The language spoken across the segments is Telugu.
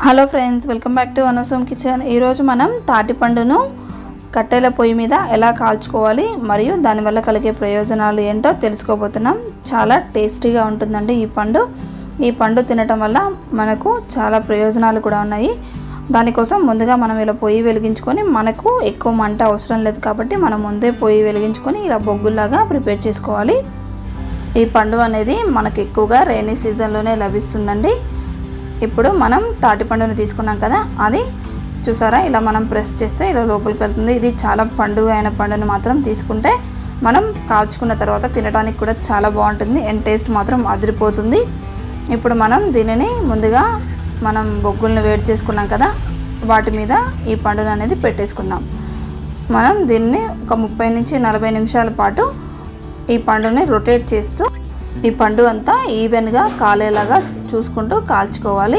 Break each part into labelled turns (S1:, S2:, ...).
S1: hello friends welcome back to అనోసోమ్ కిచెన్ ఈరోజు మనం తాటిపండును కట్టెల పొయ్యి మీద ఎలా కాల్చుకోవాలి మరియు దానివల్ల కలిగే ప్రయోజనాలు ఏంటో తెలుసుకోబోతున్నాం చాలా టేస్టీగా ఉంటుందండి ఈ పండు ఈ పండు తినటం వల్ల మనకు చాలా ప్రయోజనాలు కూడా ఉన్నాయి దానికోసం ముందుగా మనం ఇలా పొయ్యి వెలిగించుకొని మనకు ఎక్కువ మంట అవసరం లేదు కాబట్టి మనం ముందే పొయ్యి వెలిగించుకొని ఇలా బొగ్గుల్లాగా ప్రిపేర్ చేసుకోవాలి ఈ పండు అనేది మనకు ఎక్కువగా రైనీ సీజన్లోనే లభిస్తుందండి ఇప్పుడు మనం తాటి పండును తీసుకున్నాం కదా అది చూసారా ఇలా మనం ప్రెస్ చేస్తే ఇలా లోపలికి వెళ్తుంది ఇది చాలా పండుగ అయిన పండును మాత్రం తీసుకుంటే మనం కాల్చుకున్న తర్వాత తినడానికి కూడా చాలా బాగుంటుంది అండ్ టేస్ట్ మాత్రం అదిరిపోతుంది ఇప్పుడు మనం దీనిని ముందుగా మనం బొగ్గుల్ని వేడి చేసుకున్నాం కదా వాటి మీద ఈ పండును అనేది పెట్టేసుకుందాం మనం దీన్ని ఒక ముప్పై నుంచి నలభై నిమిషాల పాటు ఈ పండుని రొటేట్ చేస్తూ ఈ పండు అంతా ఈవెన్గా కాలేలాగా చూసుకుంటూ కాల్చుకోవాలి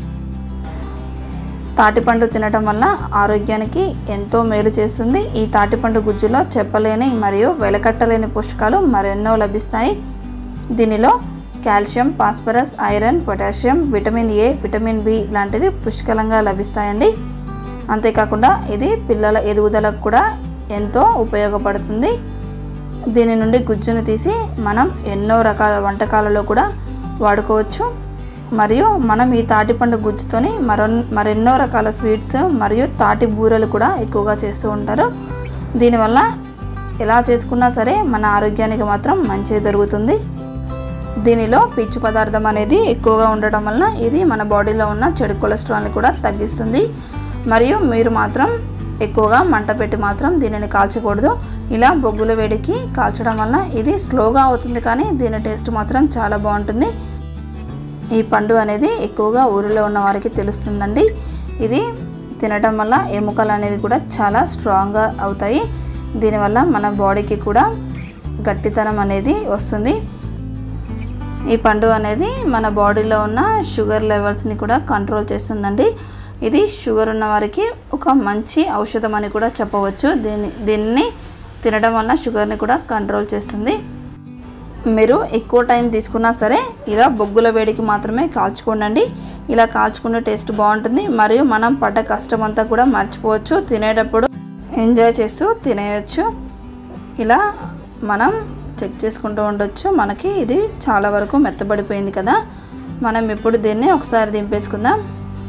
S1: తాటిపండు తినటం వల్ల ఆరోగ్యానికి ఎంతో మేలు చేస్తుంది ఈ తాటిపండు గుజ్జులో చెప్పలేని మరియు వెలకట్టలేని పోషకాలు మరెన్నో లభిస్తాయి దీనిలో calcium phosphorus iron potassium vitamin A vitamin B లాంటివి పుష్కలంగా లభిస్తాయండి అంతేకాకుండా ఇది పిల్లల ఎదుగుదలకు కూడా ఎంతో ఉపయోగపడుతుంది దీని నుండి గుజ్జును తీసి మనం ఎన్నో రకాల వంటకాలలో కూడా వాడుకోవచ్చు మరియు మనం ఈ తాటిపండు గుజ్జుతోని మరో మరెన్నో రకాల స్వీట్స్ మరియు తాటి బూరెలు కూడా ఎక్కువగా చేస్తూ ఉంటారు దీనివల్ల ఎలా చేసుకున్నా సరే మన ఆరోగ్యానికి మాత్రం మంచి జరుగుతుంది దీనిలో పీచు పదార్థం అనేది ఎక్కువగా ఉండటం వలన ఇది మన బాడీలో ఉన్న చెడు కొలెస్ట్రాల్ని కూడా తగ్గిస్తుంది మరియు మీరు మాత్రం ఎక్కువగా మంట పెట్టి మాత్రం దీనిని కాల్చకూడదు ఇలా బొగ్గుల వేడికి కాల్చడం వల్ల ఇది స్లోగా అవుతుంది కానీ దీని టేస్ట్ మాత్రం చాలా బాగుంటుంది ఈ పండు అనేది ఎక్కువగా ఊరిలో ఉన్న వారికి తెలుస్తుందండి ఇది తినడం వల్ల ఎముకలు అనేవి కూడా చాలా స్ట్రాంగ్గా అవుతాయి దీనివల్ల మన బాడీకి కూడా గట్టితనం అనేది వస్తుంది ఈ పండు అనేది మన బాడీలో ఉన్న షుగర్ లెవెల్స్ని కూడా కంట్రోల్ చేస్తుందండి ఇది షుగర్ ఉన్న వారికి ఒక మంచి ఔషధం అని కూడా చెప్పవచ్చు దీన్ని దీన్ని తినడం వల్ల షుగర్ని కూడా కంట్రోల్ చేస్తుంది మీరు ఎక్కువ టైం తీసుకున్నా సరే ఇలా బొగ్గుల వేడికి మాత్రమే కాల్చుకోండి ఇలా కాల్చుకునే టేస్ట్ బాగుంటుంది మరియు మనం పడ్డ కష్టం అంతా కూడా మర్చిపోవచ్చు తినేటప్పుడు ఎంజాయ్ చేస్తూ తినేయచ్చు ఇలా మనం చెక్ చేసుకుంటూ ఉండొచ్చు మనకి ఇది చాలా వరకు మెత్తబడిపోయింది కదా మనం ఇప్పుడు దీన్ని ఒకసారి దింపేసుకుందాం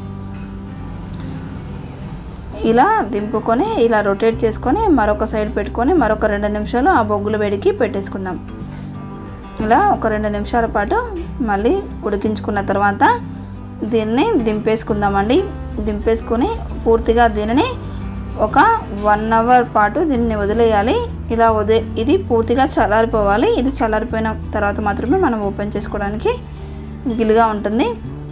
S1: ఇలా దింపుకొని ఇలా రొటేట్ చేసుకొని మరొక సైడ్ పెట్టుకొని మరొక రెండు నిమిషాలు ఆ బొగ్గుల వేడికి పెట్టేసుకుందాం ఇలా ఒక రెండు నిమిషాల పాటు మళ్ళీ ఉడికించుకున్న తర్వాత దీన్ని దింపేసుకుందామండి దింపేసుకొని పూర్తిగా దీనిని ఒక వన్ అవర్ పాటు దీన్ని వదిలేయాలి ఇలా వదిలే ఇది పూర్తిగా చల్లారిపోవాలి ఇది చల్లారిపోయిన తర్వాత మాత్రమే మనం ఓపెన్ చేసుకోవడానికి గిలుగా ఉంటుంది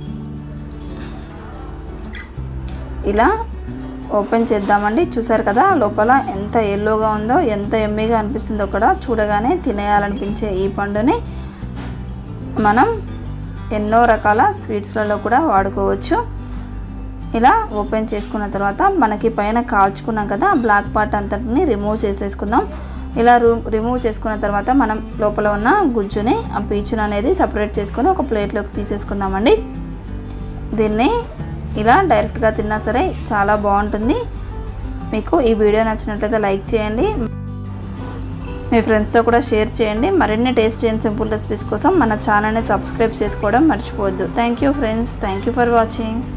S1: ఇలా ఓపెన్ చేద్దామండి చూసారు కదా లోపల ఎంత ఎల్లోగా ఉందో ఎంత ఎమ్మీగా అనిపిస్తుందో కూడా చూడగానే తినేయాలనిపించే ఈ పండుని మనం ఎన్నో రకాల స్వీట్స్లలో కూడా వాడుకోవచ్చు ఇలా ఓపెన్ చేసుకున్న తర్వాత మనకి పైన కాల్చుకున్నాం కదా బ్లాక్ పార్ట్ అంతటిని రిమూవ్ చేసేసుకుందాం ఇలా రిమూవ్ చేసుకున్న తర్వాత మనం లోపల ఉన్న గుజ్జుని ఆ పీచుని అనేది సపరేట్ చేసుకొని ఒక ప్లేట్లోకి తీసేసుకుందామండి దీన్ని ఇలా డైరెక్ట్గా తిన్నా సరే చాలా బాగుంటుంది మీకు ఈ వీడియో నచ్చినట్లయితే లైక్ చేయండి మీ ఫ్రెండ్స్తో కూడా షేర్ చేయండి మరిన్ని టేస్ట్ అండ్ సింపుల్ రెసిపీస్ కోసం మన ఛానల్ని సబ్స్క్రైబ్ చేసుకోవడం మర్చిపోవద్దు thank you friends thank you for watching